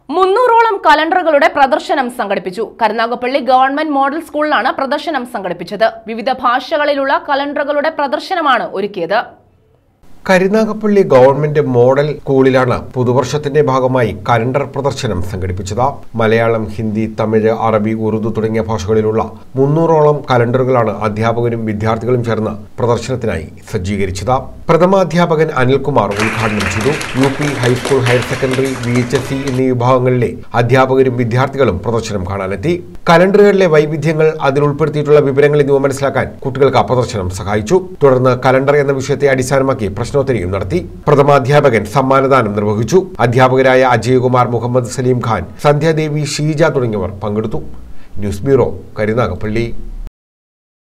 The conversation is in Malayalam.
മുന്നൂറോളം കലണ്ടറുകളുടെ പ്രദർശനം സംഘടിപ്പിച്ചു കരുനാഗപ്പള്ളി ഗവൺമെന്റ് മോഡൽ സ്കൂളിലാണ് പ്രദർശനം സംഘടിപ്പിച്ചത് വിവിധ ഭാഷകളിലുള്ള കലണ്ടറുകളുടെ പ്രദർശനമാണ് ഒരുക്കിയത് കരുനാഗപ്പള്ളി ഗവൺമെന്റ് മോഡൽ സ്കൂളിലാണ് പുതുവർഷത്തിന്റെ ഭാഗമായി കലണ്ടർ പ്രദർശനം സംഘടിപ്പിച്ചത് മലയാളം ഹിന്ദി തമിഴ് അറബി ഉറുദു തുടങ്ങിയ ഭാഷകളിലുള്ള മുന്നൂറോളം കലണ്ടറുകളാണ് അധ്യാപകരും വിദ്യാർത്ഥികളും ചേർന്ന് പ്രദർശനത്തിനായി സജ്ജീകരിച്ചത് പ്രഥമാധ്യാപകൻ അനിൽകുമാർ ഉദ്ഘാടനം ചെയ്തു U P high school higher secondary V H S C എന്നീ വിഭാഗങ്ങളിലെ അധ്യാപകരും വിദ്യാർത്ഥികളും പ്രദർശനം കാണാനെത്തി കലണ്ടറുകളിലെ വൈവിധ്യങ്ങൾ അതിൽ ഉൾപ്പെടുത്തിയിട്ടുള്ള വിവരങ്ങൾ എന്നിവ മനസ്സിലാക്കാൻ കുട്ടികൾക്ക് ആ പ്രദർശനം സഹായിച്ചു തുടർന്ന് കലണ്ടർ എന്ന വിഷയത്തെ അടിസ്ഥാനമാക്കി പ്രശ്നോത്തരിയും നടത്തി പ്രഥമാധ്യാപകൻ സമ്മാനദാനം നിർവഹിച്ചു അധ്യാപകരായ അജയകുമാർ മുഹമ്മദ് സലീം ഖാൻ സന്ധ്യാദേവി ഷീജ തുടങ്ങിയവർ പങ്കെടുത്തു ന്യൂസ് ബ്യൂറോ കരുനാഗപ്പള്ളി